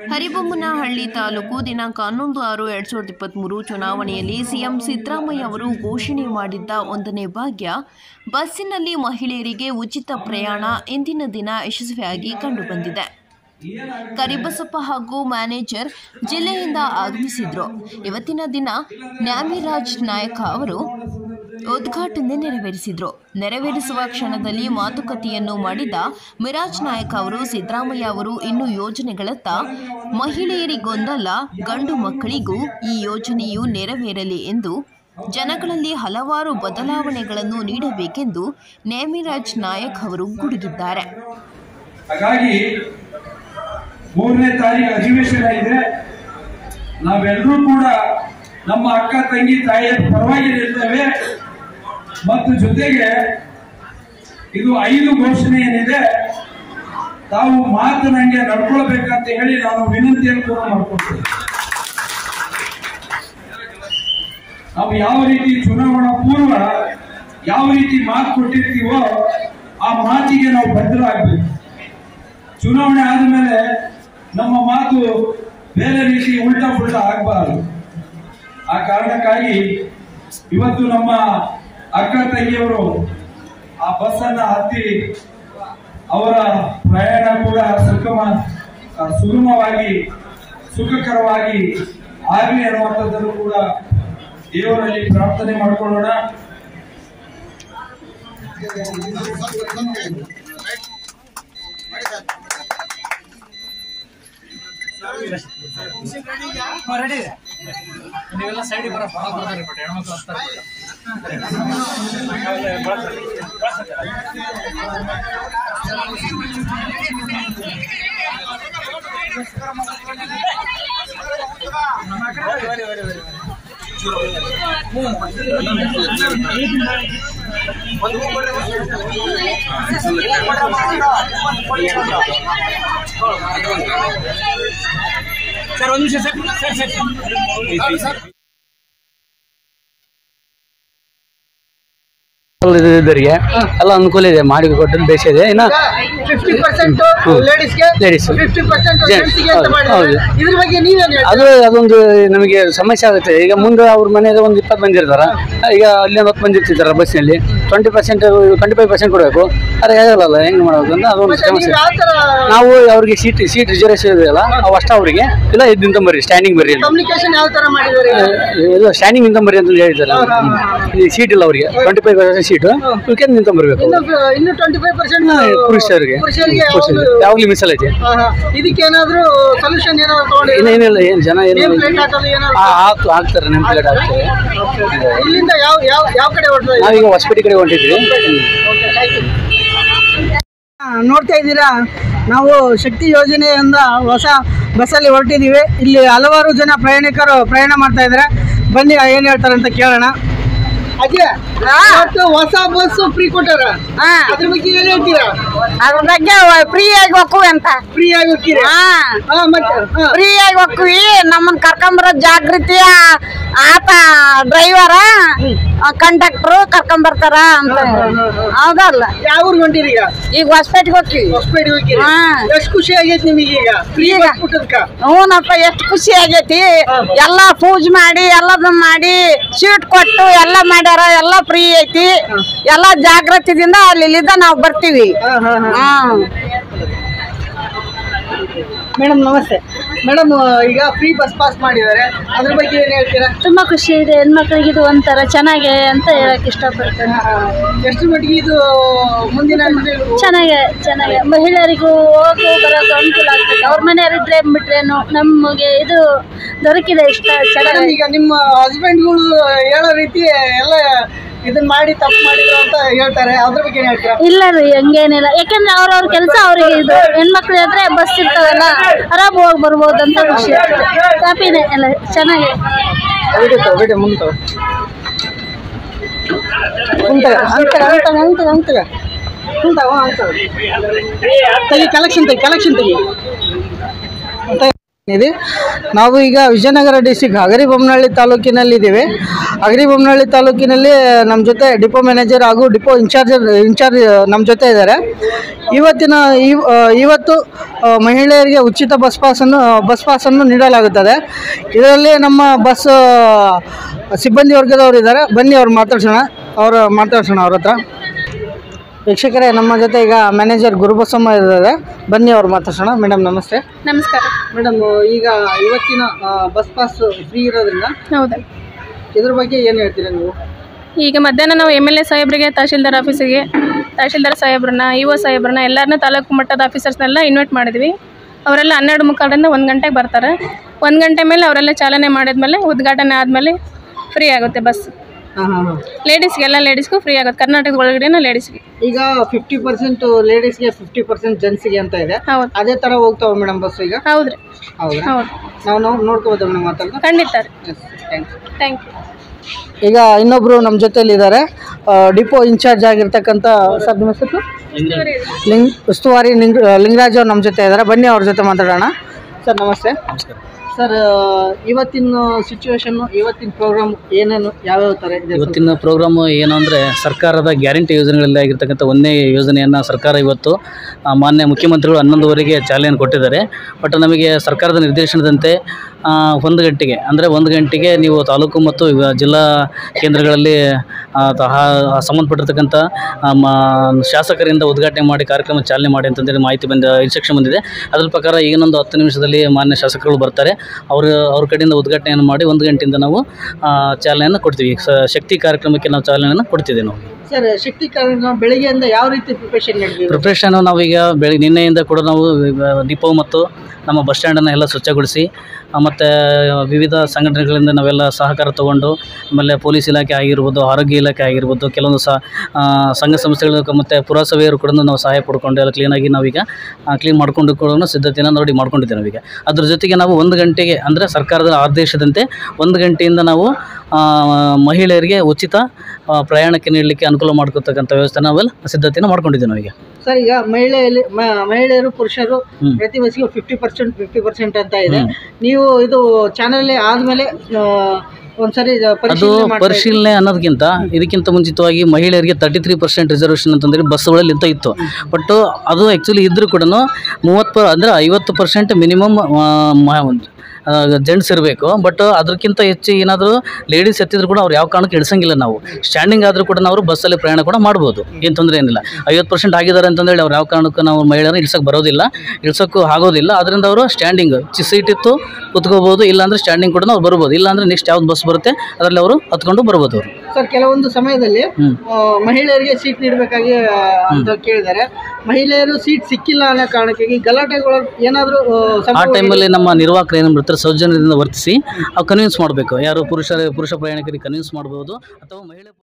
ಹರಿಬೊಮ್ಮನಹಳ್ಳಿ ತಾಲೂಕು ದಿನಾಂಕ ಹನ್ನೊಂದು ಆರು ಎರಡ್ ಸಾವಿರದ ಇಪ್ಪತ್ತ್ಮೂರು ಚುನಾವಣೆಯಲ್ಲಿ ಸಿಎಂ ಸಿದ್ದರಾಮಯ್ಯ ಅವರು ಘೋಷಣೆ ಮಾಡಿದ್ದ ಒಂದನೇ ಭಾಗ್ಯ ಬಸ್ಸಿನಲ್ಲಿ ಮಹಿಳೆಯರಿಗೆ ಉಚಿತ ಪ್ರಯಾಣ ಇಂದಿನ ದಿನ ಯಶಸ್ವಿಯಾಗಿ ಕಂಡುಬಂದಿದೆ ಕರಿಬಸಪ್ಪ ಹಾಗೂ ಮ್ಯಾನೇಜರ್ ಜಿಲ್ಲೆಯಿಂದ ಆಗಮಿಸಿದ್ರು ಇವತ್ತಿನ ದಿನ ನ್ಯಾಮಿರಾಜ್ ನಾಯಕ ಅವರು ಉದ್ಘಾಟನೆ ನೆರವೇರಿಸಿದ್ರು ನೆರವೇರಿಸುವ ಕ್ಷಣದಲ್ಲಿ ಮಾತುಕತೆಯನ್ನು ಮಾಡಿದ ಮಿರಾಜ್ ನಾಯಕ್ ಅವರು ಸಿದ್ದರಾಮಯ್ಯ ಅವರು ಇನ್ನು ಯೋಜನೆಗಳತ್ತ ಮಹಿಳೆಯರಿಗೊಂದಲ್ಲ ಗಂಡು ಮಕ್ಕಳಿಗೂ ಈ ಯೋಜನೆಯು ನೆರವೇರಲಿ ಎಂದು ಜನಗಳಲ್ಲಿ ಹಲವಾರು ಬದಲಾವಣೆಗಳನ್ನು ನೀಡಬೇಕೆಂದು ನೇಮಿರಾಜ್ ನಾಯಕ್ ಅವರು ಗುಡುಗಿದ್ದಾರೆ ಹಾಗಾಗಿ ಮೂರನೇ ತಾರೀಕು ಅಧಿವೇಶನ ಇದೆ ನಾವೆಲ್ಲರೂ ಕೂಡ ನಮ್ಮ ಅಕ್ಕ ತಂಗಿ ತಾಯಿಯ ಪರವಾಗಿ ನಿಲ್ತೇವೆ ಮತ್ತು ಜೊತೆಗೆ ಇದು ಐದು ಘೋಷಣೆ ಏನಿದೆ ತಾವು ಮಾತನಂಗೆ ನಡ್ಕೊಳ್ಬೇಕಂತ ಹೇಳಿ ನಾನು ವಿನಂತಿಯನ್ನು ಕೂಡ ಮಾಡ್ಕೊಳ್ತೇನೆ ನಾವು ಯಾವ ರೀತಿ ಚುನಾವಣಾ ಪೂರ್ವ ಯಾವ ರೀತಿ ಮಾತು ಕೊಟ್ಟಿರ್ತೀವೋ ಆ ಮಾತಿಗೆ ನಾವು ಬದ್ಧರಾಗಬೇಕು ಚುನಾವಣೆ ಆದಮೇಲೆ ನಮ್ಮ ಮಾತು ಬೇರೆ ರೀತಿ ಉಲ್ಟಾ ಪುಲ್ಟಾ ಆಗಬಾರದು ಆ ಕಾರಣಕ್ಕಾಗಿ ಇವತ್ತು ನಮ್ಮ ಅಕ್ಕ ತಂಗಿಯವರು ಆ ಬಸ್ ಅನ್ನ ಹತ್ತಿ ಅವರ ಪ್ರಯಾಣ ಕೂಡ ಸುಗಮ ಆ, ಸುಗಮವಾಗಿ ಸುಖಕರವಾಗಿ ಆಗಲಿ ಅನ್ನುವಂಥದ್ದನ್ನು ಕೂಡ ದೇವರಲ್ಲಿ ಪ್ರಾರ್ಥನೆ ಮಾಡಿಕೊಳ್ಳೋಣ ನೀವೆಲ್ಲ ಸೈಡಿಗೆ ಬರೋ ಭಾಳ ಬರ್ತಾರೆ ಬಟ್ ಹೆಣ್ಮಕ್ಳು ಹತ್ತಾರೆ ಸರ್ ಒಂದು ನಿಮಿಷ ಸರ್ ಸರ್ ಸರ್ ಸರ್ ಇದ್ದವರಿಗೆ ಎಲ್ಲ ಅನುಕೂಲ ಇದೆ ಮಾಡಿ ಕೊಟ್ಟದ್ದು ಬೇಸ್ ಇದೆ ಇನ್ನ ಫಿಫ್ಟಿ ಪರ್ಸೆಂಟ್ ಹ್ಮ್. ಲೇಡೀಸ್ಗೆ Ladies. Fifty percent Gents. ಜೆಂಟ್ಸ್ಗೆ ಅಂತ ಹೌದು, ಮಾಡಿದ್ದಾರೆ ಹೌದು. ಇದ್ರ ಬಗ್ಗೆ ನೀವೇನ್ ಹೇಳ್ತೀರಾ ಅದು ಅದೊಂದು ನಮಗೆ ಸಮಸ್ಯೆ ಆಗುತ್ತೆ ಈಗ ಮುಂದೆ ಅವ್ರ ಮನೆಯಲ್ಲಿ ಒಂದು ಇಪ್ಪತ್ತು ಮಂದಿ ಇರ್ತಾರ ಈಗ ಅಲ್ಲಿ ಒಂದು ಹತ್ತು ಮಂದಿ ಇರ್ತಿದ್ದಾರೆ ಬಸ್ನಲ್ಲಿ twenty percent twenty five percent ಕೊಡಬೇಕು ಅದೇ ಆಗಲ್ಲ ಹೆಂಗ್ ಮಾಡೋದು ಅಂತ ಅದೊಂದು ಮತ್ತೆ ಸಮಸ್ಯೆ ನೀವು ಯಾವ ತರ ನಾವು ಅವ್ರಿಗೆ ಸೀಟ್ ಸೀಟ್ ರಿಸರ್ವೇಷನ್ ಇದೆಯಲ್ಲ ಅವು ಅಷ್ಟ ಅವರಿಗೆ ಇಲ್ಲ ಇದ್ದಿಂತ ಬರ್ರಿ ಸ್ಟ್ಯಾಂಡಿಂಗ್ ಬರ್ರಿ ಅಂತ. ಕಮ್ಯುನಿಕೇಶನ್ ಯಾವ ತರ ಮಾಡಿದ್ದಾರೆ ಇದು ಸ್ಟ್ಯಾಂಡಿಂಗ್ ನಿಂತ ಬರ್ರಿ ಅಂತ ಹೇಳಿದ್ದಾರೆ ಈ ಸೀಟ್ ಇಲ್ಲ ಅವರಿಗೆ ಟ್ವೆಂಟಿ ಫೈವ್ ಪರ್ಸೆಂಟ್ ಸೀಟು ಉಳ್ಕೆ ನಿಂತ ಬರಬೇಕು ಇನ್ನು ಇನ್ನು ಟ್ವೆಂಟಿ ಫೈವ್ ಪರ್ಸೆಂಟ್ ಪುರುಷರಿಗೆ ಪುರುಷರಿಗೆ ಪುರುಷರಿಗೆ ಒಂದು- ಯಾವಾಗಲೂ ಮೀಸಲಾತಿ ಹಾ, ಹಾ. ಇದಕ್ಕೇನಾದ್ರೂ ಸೊಲ್ಯೂಷನ್ ಏನಾದ್ರು ಇನ್ನ ತಗೊಂಡಿದ್ದೀರಾ? ಏನಿಲ್ಲ ಏನು ಜನ Name ಏನು plate ಹಾಕೋದು ಏನಾದ್ರು ಆ- ಹಾಕ್ ಹಾಕ್ತಾರೆ ನೆಮ್ ಪ್ಲೇಟ್ ಹಾಕ್ತಾರೆ ಇಲ್ಲಿಂದ ಯಾವ ಯಾವ ಯಾವ ಕಡೆ ಹೊರಡ್ತಾ ಇದ್ದೀರಾ? ನಾವೀಗ ಹೊಸಪೇಟೆ ಕಡೆ ಹೊಂಟಿದ್ವಿ Okay, thank you. ಆ, ನೋಡ್ತಾ ಇದ್ದೀರಾ ನಾವು ಶಕ್ತಿ ಯೋಜನೆಯಿಂದ ಹೊಸ ಬಸ್ಸಲ್ಲಿ ಹೊರಟಿದ್ದೀವಿ ಇಲ್ಲಿ ಹಲವಾರು ಜನ ಪ್ರಯಾಣಿಕರು ಪ್ರಯಾಣ ಮಾಡ್ತಾ ಇದ್ದಾರೆ ಬನ್ನಿ ಏನ್ ಹೇಳ್ತಾರೆ ಅಂತ ಕೇಳೋಣ ಅಜ್ಜಿ ಇವತ್ತು ಹೊಸ ಬಸ್ ಫ್ರೀ ಕೊಟ್ಟಾರ ಅದ್ರ ಬಗ್ಗೆ ಏನ್ ಹೇಳ್ತೀರಾ ಅದ್ರ ಬಗ್ಗೆ ಫ್ರೀ ಆಗಿ ಹೋಗ್ತೀವಿ ಅಂತ ಫ್ರೀ ಆಗಿ ಹೋಗ್ತೀರಾ ಹಾ ಹಾ, ಮತ್ತೆ ಹಾ. ಫ್ರೀ ಆಗಿ ಹೋಗ್ತೀವಿ ನಮ್ಮನ್ನ ಕರ್ಕೊಂಬರೋ ಜಾಗೃತಿಯ ಆತ ಡ್ರೈವರ ಕಂಡಕ್ಟ್ರು ಕರ್ಕೊಂಬರ್ತಾರ ಅಂತ ಹೌದಲ್ಲ ಯಾವ ಊರ್ಗ್ ಹೊಂಟಿರಿ ಈಗ ಈಗ ಹೊಸಪೇಟೆಗೆ ಹೋಗ್ತೀವಿ ಹೊಸಪೇಟೆ ಹೋಗ್ತೀರಿ ಹಾ. ಎಷ್ಟು ಖುಷಿ ಆಗೈತಿ ನಿಮಗೆ ಈಗ ಫ್ರೀ ಈಗ? ಬಸ್ ಕೊಟ್ಟದ್ಕ ಹ್ಞೂನಪ್ಪ ಎಷ್ಟು ಖುಷಿ ಆಗೈತಿ ಎಲ್ಲ ಪೂಜೆ ಮಾಡಿ ಎಲ್ಲದನ್ನ ಮಾಡಿ ಸೀಟ್ ಕೊಟ್ಟು ಎಲ್ಲ ಮಾಡ್ಯಾರ ಎಲ್ಲ ಫ್ರೀ ಐತಿ ಎಲ್ಲ ಜಾಗೃತಿದಿಂದ ಅಲ್ಲಿ ಇಲ್ಲಿಂದ ನಾವು ಬರ್ತೀವಿ ಹಾ, ಹಾ, ಹಾ. ಹ್ಮ್ ಮೇಡಮ್ ನಮಸ್ತೆ ಮೇಡಮ್ ಈಗ ಫ್ರೀ ಬಸ್ ಪಾಸ್ ಮಾಡಿದ್ದಾರೆ ಅದ್ರ ಬಗ್ಗೆ ಏನ್ ಹೇಳ್ತೀರಾ ತುಂಬಾ ಖುಷಿ ಇದೆ ಹೆಣ್ಮಕ್ಳಿಗೆ ಇದು ಒಂಥರ ಚೆನ್ನಾಗೆ ಅಂತ ಹೇಳಕ್ ಇಷ್ಟಪಡ್ತೇನೆ ಆ, ಎಷ್ಟು ಮಟ್ಟಿಗೆ ಇದು ಮುಂದಿನ ದಿನಗಳು- ಚೆನ್ನಾಗೆ ಚೆನ್ನಾಗೆ ಮಹಿಳೆಯರಿಗೂ ಹೋಗು ಬರೋದು ಅನುಕೂಲ ಆಗ್ತದೆ ಅವ್ರ ಮನೆಯವರಿದ್ರೆ ಬಿಟ್ರೇನು ನಮಗೆ ಇದು ದೊರಕಿದೆ ಇಷ್ಟ ಮೇಡಮ್ ಚೆನ್ನಾಗಿ ಈಗ ನಿಮ್ಮ ಹಸ್ಬೆಂಡ್ಗಳು ಹೇಳೋ ರೀತಿ ಎಲ್ಲ ಇದನ್ನ ಮಾಡಿ ತಪ್ಪು ಮಾಡಿದ್ರು ಅಂತ ಹೇಳ್ತಾರೆ ಅದ್ರ ಬಗ್ಗೆ ಏನ್ ಹೇಳ್ತೀರಾ ಇಲ್ಲ ರೀ ಹಂಗೇನಿಲ್ಲ ಯಾಕಂದ್ರೆ ಅವ್ರವ್ರ ಕೆಲಸ ಅವ್ರಿಗೆ ಇದು ಹೆಣ್ಮಕ್ಳು ಆದ್ರೆ ಬಸ್ ಇರ್ತಾವಲ್ಲ ಆರಾಮ್ ಹೋಗಿ ಬರ್ಬೋದು ಅಂತ ಖುಷಿ ಹ್ಯಾಪಿನೇ ಎಲ್ಲ ಚೆನ್ನಾಗಿ ಮುಂದೆ ಮುಂದೆ ಅಂತರ ಅಂತರ ಅಂತರ ಅಂತರ ಅಂತರ ತೆಗಿ ಕಲೆಕ್ಷನ್ ತೆಗಿ ಕಲೆಕ್ಷನ್ ತೆಗಿ ಇದೆ ನಾವು ಈಗ ವಿಜಯನಗರ ಡಿಸ್ಟಿಕ್ ಹಗರಿಬೊಮ್ಮನಹಳ್ಳಿ ತಾಲೂಕಿನಲ್ಲಿದ್ದೀವಿ ಹಗರಿಬೊಮ್ಮನಹಳ್ಳಿ ತಾಲೂಕಿನಲ್ಲಿ ನಮ್ಮ ಜೊತೆ ಡಿಪೋ ಮ್ಯಾನೇಜರ್ ಹಾಗೂ ಡಿಪೋ ಇನ್ಚಾರ್ಜ್ ಇನ್ಚಾರ್ಜ್ ನಮ್ಮ ಜೊತೆ ಇದ್ದಾರೆ ಇವತ್ತಿನ ಇವ್- ಆ, ಇವತ್ತು ಆ, ಮಹಿಳೆಯರಿಗೆ ಉಚಿತ ಬಸ್ ಪಾಸನ್ನು ಬಸ್ ಪಾಸನ್ನು ನೀಡಲಾಗುತ್ತದೆ ಇದರಲ್ಲಿ ನಮ್ಮ ಬಸ್ ಆ, ಸಿಬ್ಬಂದಿ ವರ್ಗದವರು ಇದ್ದಾರೆ ಬನ್ನಿ ಅವ್ರು ಮಾತಾಡ್ಸೋಣ ಅವ್ರು ಮಾತಾಡ್ಸೋಣ ಅವ್ರ ಹತ್ರ ವೀಕ್ಷಕರೇ ನಮ್ಮ ಜೊತೆ ಈಗ ಮ್ಯಾನೇಜರ್ ಗುರುಬಸಮ್ಮ ಇದ್ದಾರೆ ಬನ್ನಿ ಅವ್ರು ಮಾತಾಡ್ಸೋಣ ಮೇಡಮ್ ನಮಸ್ತೆ ನಮಸ್ಕಾರ ಮೇಡಮ್ ಈಗ ಇವತ್ತಿನ ಬಸ್ ಪಾಸ್ ಫ್ರೀ ಇರೋದ್ರಿಂದ ಹೌದಾ ಇದ್ರ ಬಗ್ಗೆ ಏನು ಹೇಳ್ತೀರಾ ನೀವು ಈಗ ಮಧ್ಯಾಹ್ನ ನಾವು ಎಮ್ ಎಲ್ ಎ ಸಾಹೇಬ್ರಿಗೆ ತಹಶೀಲ್ದಾರ್ ಆಫೀಸಿಗೆ ತಹಶೀಲ್ದಾರ್ ಸಾಹೇಬ್ರನ್ನ ಇ ಒ ಸಾಹೇಬ್ರನ್ನ ಎಲ್ಲರನ್ನ ತಾಲೂಕು ಮಟ್ಟದ ಆಫೀಸರ್ಸ್ನೆಲ್ಲ ಇನ್ವೈಟ್ ಮಾಡಿದ್ವಿ ಅವರೆಲ್ಲ ಹನ್ನೆರಡು ಮುಕ್ಕಾಲರಿಂದ ಒಂದು ಗಂಟೆಗೆ ಬರ್ತಾರೆ ಒಂದು ಗಂಟೆ ಮೇಲೆ ಅವರೆಲ್ಲ ಚಾಲನೆ ಮಾಡಿದ್ಮೇಲೆ ಉದ್ಘಾಟನೆ ಆದಮೇಲೆ ಫ್ರೀ ಆಗುತ್ತೆ ಬಸ್ ಹಾಂ ಹಾಂ ಹಾಂ ಲೇಡೀಸ್ಗೆ ಎಲ್ಲ ಲೇಡೀಸ್ಗೂ ಫ್ರೀ ಆಗುತ್ತೆ ಕರ್ನಾಟಕದ ಒಳಗಡೆನ ಲೇಡೀಸ್ಗೆ ಈಗ ಫಿಫ್ಟಿ ಪರ್ಸೆಂಟ್ ಲೇಡೀಸ್ಗೆ ಫಿಫ್ಟಿ ಪರ್ಸೆಂಟ್ ಜೆಂಟ್ಸ್ಗೆ ಅಂತ ಇದೆ ಹೌದು ಅದೇ ಥರ ಹೋಗ್ತಾವೆ ಮೇಡಮ್ ಬಸ್ ಈಗ ಹೌದ್ರಿ ಹೌದಾ ಹೌದು ನಾವು ನಾವು ನೋಡ್ಕೋಬೋದಾ ಮೇಡಮ್ ಮಾತಾಡ್ತಾ ಖಂಡಿತ ರೀ ಥ್ಯಾಂಕ್ಸ್ ಥ್ಯಾಂಕ್ ಯು ಈಗ ಇನ್ನೊಬ್ರು ನಮ್ಮ ಜೊತೆಲಿ ಇದ್ದಾರೆ ಡಿಪೋ ಇನ್ಚಾರ್ಜ್ ಆಗಿರ್ತಕ್ಕಂಥ ಸರ್ ನಿಮ್ಮ ಹೆಸರು ಲಿಂಗ್ ಉಸ್ತುವಾರಿ ಲಿಂಗ್ ಲಿಂಗರಾಜ್ ಅವ್ರು ನಮ್ಮ ಜೊತೆ ಇದ್ದಾರೆ ಬನ್ನಿ ಅವ್ರ ಜೊತೆ ಮಾತಾಡೋಣ ಸರ್ ನಮಸ್ತೆ ಸರ್ ಇವತ್ತಿನ ಸಿಚುವೇಶನ್ ಇವತ್ತಿನ ಪ್ರೋಗ್ರಾಮ್ ಏನೇನು ಯಾವ್ಯಾವ ಥರ ಇದೆ ಸ್ವಲ್ಪ ಇವತ್ತಿನ ಪ್ರೋಗ್ರಾಮ್ ಏನು ಅಂದರೆ ಸರ್ಕಾರದ ಗ್ಯಾರಂಟಿ ಯೋಜನೆಗಳಲ್ಲಿ ಆಗಿರ್ತಕ್ಕಂಥ ಒಂದೇ ಯೋಜನೆಯನ್ನು ಸರ್ಕಾರ ಇವತ್ತು ಆ, ಮಾನ್ಯ ಮುಖ್ಯಮಂತ್ರಿಗಳು ಹನ್ನೊಂದುವರೆಗೆ ಚಾಲನೆಯನ್ನು ಕೊಟ್ಟಿದ್ದಾರೆ ಬಟ್ ನಮಗೆ ಸರ್ಕಾರದ ನಿರ್ದೇಶನದಂತೆ ಆ, ಒಂದು ಗಂಟೆಗೆ ಅಂದರೆ ಒಂದು ಗಂಟೆಗೆ ನೀವು ತಾಲೂಕು ಮತ್ತು ಇವ ಜಿಲ್ಲಾ ಕೇಂದ್ರಗಳಲ್ಲಿ ಆ, ತ- ಆ- ಸಂಬಂಧಪಟ್ಟಿರ್ತಕ್ಕಂಥ ಆ, ಮ- ಶಾಸಕರಿಂದ ಉದ್ಘಾಟನೆ ಮಾಡಿ ಕಾರ್ಯಕ್ರಮ ಚಾಲನೆ ಮಾಡಿ ಅಂತಂದೇಳಿ ಮಾಹಿತಿ ಬಂದ ಇನ್ಸ್ಟ್ರಕ್ಷನ್ ಬಂದಿದೆ ಅದ್ರ ಪ್ರಕಾರ ಈಗಿನೊಂದು ಹತ್ತು ನಿಮಿಷದಲ್ಲಿ ಮಾನ್ಯ ಶಾಸಕರುಗಳು ಬರ್ತಾರೆ ಅವರು ಅವ್ರ ಕಡೆಯಿಂದ ಉದ್ಘಾಟನೆಯನ್ನು ಮಾಡಿ ಒಂದು ಗಂಟೆಯಿಂದ ನಾವು ಆ, ಚಾಲನೆಯನ್ನು ಕೊಡ್ತೀವಿ ಸ- ಶಕ್ತಿ ಕಾರ್ಯಕ್ರಮಕ್ಕೆ ನಾವು ಚಾಲನೆಯನ್ನು ಕೊಡ್ತಿದ್ದೀವಿ ನಾವು ಸರ್ ಶಕ್ತಿ ಕಾರ್ಯಕ್ರಮ ಬೆಳಿಗ್ಗೆಯಿಂದ ಯಾವ ರೀತಿ ಪ್ರಿಪರೇಷನ್ ನಡೆದಿದೆ ಪ್ರಿಪ್ರೇಷನ್ ನಾವೀಗ ಬೆಳಿಗ್ಗೆ ನಿನ್ನೆಯಿಂದ ಕೂಡ ನಾವು ಡಿಪೋ ಮತ್ತು ನಮ್ಮ ಬಸ್ ಸ್ಟ್ಯಾಂಡನ್ನು ಎಲ್ಲ ಸ್ವಚ್ಛಗೊಳಿಸಿ ಮತ್ತು ವಿವಿಧ ಸಂಘಟನೆಗಳಿಂದ ನಾವೆಲ್ಲ ಸಹಕಾರ ತಗೊಂಡು ಆಮೇಲೆ ಪೊಲೀಸ್ ಇಲಾಖೆ ಆಗಿರ್ಬೋದು ಆರೋಗ್ಯ ಇಲಾಖೆ ಆಗಿರ್ಬೋದು ಕೆಲವೊಂದು ಸಹ ಆ, ಸಂಘ ಸಂಸ್ಥೆಗಳು ಮತ್ತು ಪುರಸಭೆಯವರು ಕೂಡ ನಾವು ಸಹಾಯ ಪಡ್ಕೊಂಡು ಎಲ್ಲ ಕ್ಲೀನಾಗಿ ನಾವೀಗ ಕ್ಲೀನ್ ಮಾಡ್ಕೊಂಡು ಕೂಡ ಸಿದ್ಧತೆಯನ್ನು ನೋಡಿ ಮಾಡ್ಕೊಂಡಿದ್ದೇವೆ ನಾವೀಗ ಅದ್ರ ಜೊತೆಗೆ ನಾವು ಒಂದು ಗಂಟೆಗೆ ಅಂದರೆ ಸರ್ಕಾರದ ಆದೇಶದಂತೆ ಒಂದು ಗಂಟೆಯಿಂದ ನಾವು ಆ, ಮಹಿಳೆಯರಿಗೆ ಉಚಿತ ಆ, ಪ್ರಯಾಣಕ್ಕೆ ನೀಡಲಿಕ್ಕೆ ಅನುಕೂಲ ಮಾಡ್ಕೊತಕ್ಕಂಥ ವ್ಯವಸ್ಥೆ ನಾವೆಲ್ಲ ಸಿದ್ಧತೆಯನ್ನು ಮಾಡ್ಕೊಂಡಿದ್ದೀವಿ ನಾವೀಗ ಸರ್ ಈಗ ಮಹಿಳೆಯಲ್ಲಿ ಮ- ಮಹಿಳೆಯರು ಪುರುಷರು ಹ್ಮ್. ಪ್ರತಿ ಬಸ್ಸಿಗೆ ಫಿಫ್ಟಿ ಪರ್ಸೆಂಟ್ ಫಿಫ್ಟಿ ಪರ್ಸೆಂಟ್ ಅಂತ ಇದೆ ನೀವು ಇದು ಚಾನಲ್ ಆದ್ಮೇಲೆ ಆ, ಒಂದ್ಸರಿ ಇದು ಅದು ಪರಿಶೀಲನೆ ಮಾಡ್ತಾ ಇದ್ದೀವಿ. ಪರಿಶೀಲನೆ ಅನ್ನೋದಕ್ಕಿಂತ ಇದಕ್ಕಿಂತ ಮುಂಚಿತವಾಗಿ ಮಹಿಳೆಯರಿಗೆ ತರ್ಟಿ ತ್ರೀ ಪರ್ಸೆಂಟ್ ರಿಸರ್ವೇಷನ್ ಅಂತಂದ್ರೆ ಬಸ್ಗಳಲ್ಲಿ ಅಂತ ಇತ್ತು ಬಟ್ ಅದು ಆ್ಯಕ್ಚುಲಿ ಇದ್ರೂ ಕೂಡ ಮೂವತ್ತು ಅಂದರೆ ಐವತ್ತು ಪರ್ಸೆಂಟ್ ಮಿನಿಮಮ್ ಜೆಂಟ್ಸ್ ಇರಬೇಕು ಬಟ್ ಅದಕ್ಕಿಂತ ಹೆಚ್ಚು ಏನಾದರೂ ಲೇಡೀಸ್ ಎತ್ತಿದ್ರು ಕೂಡ ಅವ್ರು ಯಾವ ಕಾರಣಕ್ಕೆ ಇಳಿಸಂಗಿಲ್ಲ ನಾವು ಸ್ಟ್ಯಾಂಡಿಂಗ್ ಆದರೂ ಕೂಡ ನಾವು ಬಸ್ಸಲ್ಲಿ ಪ್ರಯಾಣ ಕೂಡ ಮಾಡ್ಬೋದು ಏನು ತೊಂದರೆ ಏನಿಲ್ಲ ಐವತ್ತು ಪರ್ಸೆಂಟ್ ಆಗಿದ್ದಾರೆ ಅಂತಂದೇಳಿ ಅವ್ರು ಯಾವ ಕಾರಣಕ್ಕೂ ನಾವು ಮಹಿಳೆಯರನ್ನ ಇಳ್ಸಕ್ಕೆ ಬರೋದಿಲ್ಲ ಇಳ್ಸೋಕ್ಕೂ ಆಗೋದಿಲ್ಲ ಅದರಿಂದ ಅವರು ಸ್ಟ್ಯಾಂಡಿಂಗ್ ಸೀಟ್ ಇತ್ತು ಕುತ್ಕೋಬೋದು ಇಲ್ಲಾಂದ್ರೆ ಸ್ಟ್ಯಾಂಡಿಂಗ್ ಕೂಡ ಅವ್ರು ಬರ್ಬೋದು ಇಲ್ಲಾಂದ್ರೆ ನೆಕ್ಸ್ಟ್ ಯಾವ್ದು ಬಸ್ ಬರುತ್ತೆ ಅದರಲ್ಲಿ ಅವರು ಹತ್ಕೊಂಡು ಬರ್ಬೋದು ಅವರು ಸರ್ ಕೆಲವೊಂದು ಸಮಯದಲ್ಲಿ ಹ್ಮ್. ಆ, ಮಹಿಳೆಯರಿಗೆ ಸೀಟ್ ನೀಡಬೇಕಾಗಿ ಆ, ಅಂತ ಕೇಳಿದ್ದಾರೆ ಮಹಿಳೆಯರು ಸೀಟ್ ಸಿಕ್ಕಿಲ್ಲ ಅನ್ನೋ ಕಾರಣಕ್ಕಾಗಿ ಗಲಾಟೆಗಳು ಏನಾದರೂ ಆ ಟೈಮಲ್ಲಿ ನಮ್ಮ ನಿರ್ವಾಹಕರು ಏನು ಮಾಡ್ತಾರೆ ಸೌಜನ್ಯದಿಂದ ವರ್ತಿಸಿ ಅವ್ರು ಕನ್ವಿನ್ಸ್ ಮಾಡಬೇಕು ಯಾರು ಪುರುಷರ ಪುರುಷ ಪ್ರಯಾಣಿಕರಿಗೆ ಕನ್ವಿನ್ಸ್ ಮಾಡ್ಬೋದು ಅಥವಾ ಮಹಿಳೆ